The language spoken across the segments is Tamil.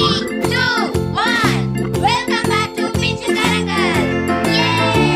two, one. Welcome back to Pinjukarangal. Yay!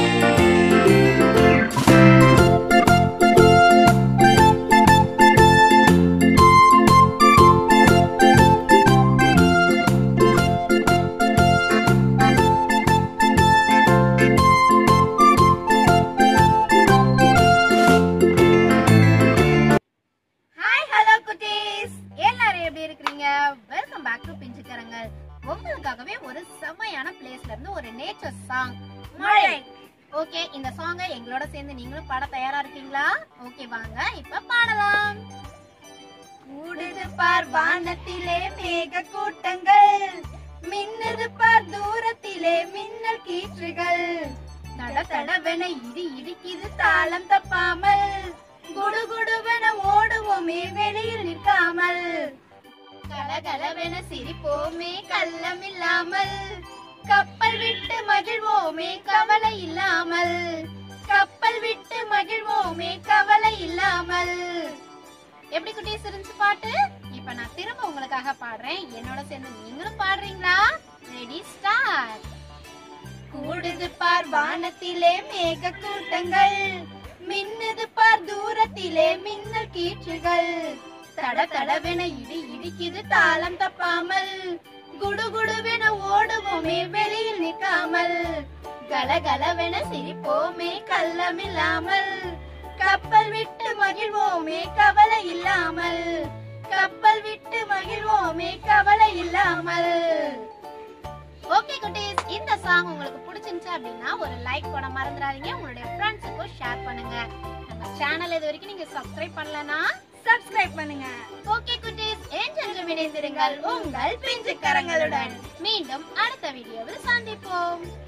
Hi hello குட்டீஸ் எல்லாரும் எப்படி இருக்கீங்க வெல்கம் பேக் டு பிஞ்சுக்கரங்கள் உங்களுக்காகவே ஒரு செம்மையான பிளேஸ்ல இருந்து ஒரு நேச்சர் சாங் மழை ஓகே இந்த சாங்கை எங்களோட சேர்ந்து நீங்களும் பாட தயாரா இருக்கீங்களா ஓகே வாங்க இப்ப பாடலாம் கூடுது பார் வானத்திலே மேக கூட்டங்கள் மின்னுது பார் தூரத்திலே மின்னல் கீற்றுகள் தட தடவென இடி இடிக்குது தாளம் தப்பாமல் குடு குடுவென ஓடுவோமே வெளியில் நிற்காமல் கலகலவென சிரிப்போமே கள்ளம் இல்லாமல் கப்பல் விட்டு மகிழ்வோமே கவலை இல்லாமல் கப்பல் விட்டு மகிழ்வோமே கவலை இல்லாமல் எப்படி குட்டீஸ் இருந்துச்சு பாட்டு இப்ப நான் திரும்ப உங்களுக்காக பாடுறேன் என்னோட சேர்ந்து நீங்களும் பாடுறீங்களா ரெடி ஸ்டார்ட் கூடுது பார் வானத்திலே மேக கூட்டங்கள் மின்னுது பார் தூரத்திலே மின்னல் கீற்றுகள் தட தடவென இடி இடிக்குது தாளம் தப்பாமல் குடு குடுவென ஓடுவோமே வெளியில் நிற்காமல் கலகலவென சிரிப்போமே கள்ளமில்லாமல் கப்பல் விட்டு மகிழ்வோமே கவலை இல்லாமல் கப்பல் விட்டு மகிழ்வோமே கவலை இல்லாமல் ஓகே குட்டீஸ் இந்த சாங் உங்களுக்கு பிடிச்சிருந்துச்சு அப்படின்னா ஒரு லைக் போட மறந்துடாதீங்க உங்களுடைய ஃப்ரெண்ட்ஸுக்கும் ஷேர் பண்ணுங்க நம்ம சேனல் இது வரைக்கும் நீங்க சப்ஸ்கிரைப் பண்ணலனா சப்ஸ்கிரைப் பண்ணுங்க ஓகே குட்டீஸ் என்றென்றும் இணைந்திருங்கள் உங்கள் பிஞ்சு கரங்களுடன் மீண்டும் அடுத்த வீடியோவில் சந்திப்போம்